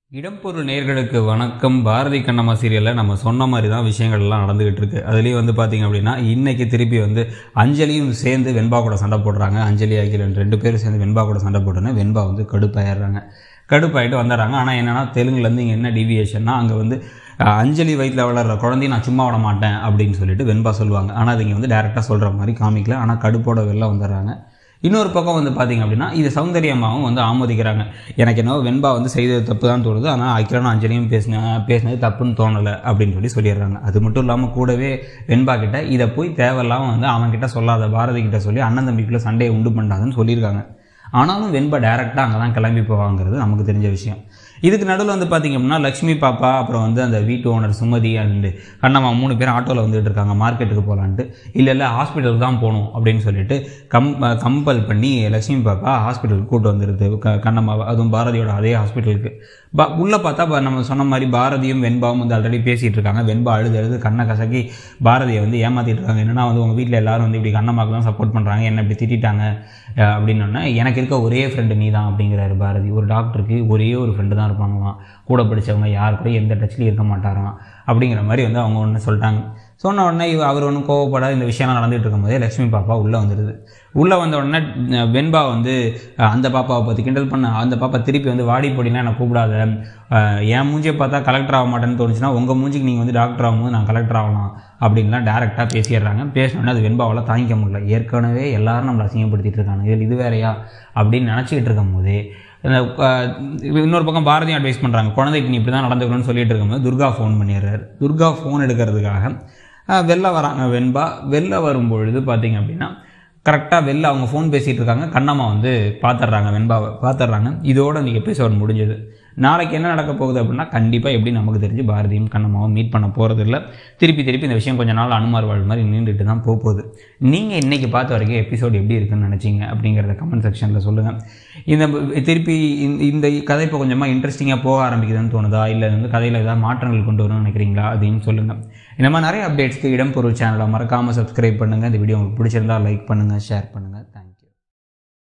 இடம்பொருள் நேர்களுக்கு வணக்கம் பாரதி கண்ணம்மா சீரியலில் நம்ம சொன்ன மாதிரி தான் விஷயங்கள் எல்லாம் நடந்துகிட்டு இருக்கு அதுலேயும் வந்து பார்த்தீங்க அப்படின்னா இன்னைக்கு திருப்பி வந்து அஞ்சலியும் சேர்ந்து வெண்பா கூட சண்டை போடுறாங்க அஞ்சலி அகிலன் ரெண்டு பேரும் சேர்ந்து வெண்பா கூட சண்டை போட்டோன்னே வெண்பா வந்து கடுப்பாயிடுறாங்க கடுப்பாயிட்டு வந்துடுறாங்க ஆனால் என்னன்னா தெலுங்குலேருந்து இங்கே என்ன டிவியேஷன்னா அங்கே வந்து அஹ், அஞ்சலி வயிற்றில் வளர்கிற குழந்தைய நான் சும்மா விட மாட்டேன் அப்படின்னு சொல்லிட்டு வெண்பா சொல்லுவாங்க ஆனால் அது இங்கே வந்து டேரெக்டாக சொல்கிற மாதிரி காமிக்கல ஆனால் கடுப்போட வெளில வந்துடுறாங்க இன்னொரு பக்கம் வந்து பார்த்தீங்க அப்படின்னா இது சௌந்தரியம்மாவும் வந்து ஆமோதிக்கிறாங்க எனக்கு என்னவோ வெண்பா வந்து செய்தது தப்பு தான் தோணுது ஆனால் அக்கிரனும் அஞ்சலியும் பேசின பேசினது தப்புன்னு தோணலை அப்படின்னு சொல்லி சொல்லிடுறாங்க அது மட்டும் இல்லாமல் கூடவே வெண்பா கிட்ட இதை போய் தேவையில்லாமல் வந்து அவன்கிட்ட சொல்லாத பாரதி கிட்ட சொல்லி அண்ணன் தம்பிக்குள்ள சண்டையை உண்டு பண்ணாதுன்னு சொல்லியிருக்காங்க ஆனாலும் வெண்பா டேரெக்டாக அங்கே தான் கிளம்பி போவாங்கிறது நமக்கு தெரிஞ்ச விஷயம் இதுக்கு நடுவில் வந்து பார்த்திங்க அப்படின்னா லக்ஷ்மி பாப்பா அப்புறம் வந்து அந்த வீட்டு ஓனர் சுமதி அண்டு கண்ணம்மா மூணு பேரும் ஆட்டோவில் வந்துட்டு இருக்காங்க மார்க்கெட்டுக்கு போகலான்ட்டு இல்லை இல்லை ஹாஸ்பிட்டலுக்கு தான் போகணும் அப்படின்னு சொல்லிட்டு கம் கம்பல் பண்ணி லக்ஷ்மி பாப்பா ஹாஸ்பிட்டலுக்கு கூட்டு வந்துடுது க கண்ணம்மாவை அதுவும் பாரதியோட அதே ஹாஸ்பிட்டலுக்கு பா உள்ளே பார்த்தா பா- நம்ம சொன்ன மாதிரி பாரதியும் வெண்பாவும் வந்து ஆல்ரெடி பேசிகிட்டு இருக்காங்க வெண்பா அழுது அழுது கண்ணை கசக்கி பாரதியை வந்து ஏமாத்திட்டு இருக்காங்க என்னன்னா வந்து உங்கள் வீட்டில் எல்லாரும் வந்து இப்படி கண்ணம்மாவுக்கு தான் சப்போர்ட் பண்ணுறாங்க என்ன இப்படி திட்டிட்டாங்க அஹ் அப்படின்னோடனே எனக்கு இருக்க ஒரே ஃப்ரெண்டு நீ தான் அப்படிங்கிறாரு பாரதி ஒரு டாக்டருக்கு ஒரே ஒரு ஃப்ரெண்டு தான் இருப்பாங்களாம் கூட படித்தவங்க யார் கூட எந்த டச்லையும் இருக்க மாட்டாராம் அப்படிங்கிற மாதிரி வந்து அவங்க ஒன்று சொல்லிட்டாங்க சொன்ன உடனே இவ அவர் ஒன்றும் கோவப்படாத இந்த விஷயம்லாம் நடந்துகிட்டு இருக்கும்போதே லக்ஷ்மி பாப்பா உள்ளே வந்துடுது உள்ளே வந்த உடனே அஹ், வெண்பா வந்து அஹ், அந்த பாப்பாவை பற்றி கிண்டல் பண்ண அந்த பாப்பா திருப்பி வந்து வாடி பொடிலாம் என்னை கூப்பிடாத அஹ், என் மூஞ்சியை பார்த்தா கலெக்டர் ஆக மாட்டேன்னு தோணுச்சுன்னா உங்கள் மூஞ்சிக்கு நீங்கள் வந்து டாக்டர் ஆகும்போது நான் கலெக்டர் ஆகலாம் அப்படின்லாம் டேரெக்டாக பேசிடுறாங்க பேசினோடனே அது வெண்பாவால் தாங்கிக்க முடியல ஏற்கனவே எல்லாரும் நம்மளை அசிங்கப்படுத்திட்டு இருக்காங்க இதில் இது வேறையா அப்படின்னு நினச்சிக்கிட்டு இருக்கும் போதே இந்த, அஹ், இன்னொரு பக்கம் பாரதியும் அட்வைஸ் பண்ணுறாங்க குழந்தைக்கு நீ இப்படி தான் நடந்துக்கணும்னு சொல்லிட்டு இருக்கும்போது துர்கா ஃபோன் பண்ணிடுறாரு துர்கா ஃபோன் எடுக்கிறதுக்காக அஹ், வெளில வராங்க வெண்பா வெளில வரும்பொழுது பார்த்தீங்க அப்படின்னா கரெக்டாக வெளில அவங்க ஃபோன் பேசிகிட்டு இருக்காங்க கண்ணம்மா வந்து பார்த்துட்றாங்க வெண்பாவை பார்த்துட்றாங்க இதோட இந்த எபிசோட் முடிஞ்சது நாளைக்கு என்ன நடக்க போகுது அப்படின்னா கண்டிப்பாக எப்படி நமக்கு தெரிஞ்சு பாரதியும் கண்ணம்மாவும் மீட் பண்ண போகிறது இல்லை திருப்பி திருப்பி இந்த விஷயம் கொஞ்ச நாள் அனுமார் வாழ் மாதிரி நீண்டுட்டு தான் போக போகுது நீங்கள் இன்றைக்கி பார்த்த வரைக்கும் எபிசோட் எப்படி இருக்குன்னு நினச்சிங்க அப்படிங்கிறத கமெண்ட் செக்ஷனில் சொல்லுங்கள் இந்த ப- திருப்பி இந்த இந்த கதை இப்போ கொஞ்சமாக இன்ட்ரெஸ்டிங்காக போக ஆரம்பிக்குதுன்னு தோணுதா இல்லை வந்து கதையில் ஏதாவது மாற்றங்கள் கொண்டு வரணும்னு நினைக்கிறீங்களா அதையும் சொல்லுங்கள் இந்த மாதிரி நிறைய அப்டேட்ஸ்க்கு இடம் பொருள் சேனலை மறக்காமல் சப்ஸ்கிரைப் பண்ணுங்கள் இந்த வீடியோ உங்களுக்கு பிடிச்சிருந்தா லைக் பண்ணுங்கள் ஷேர் பண்ணுங்கள்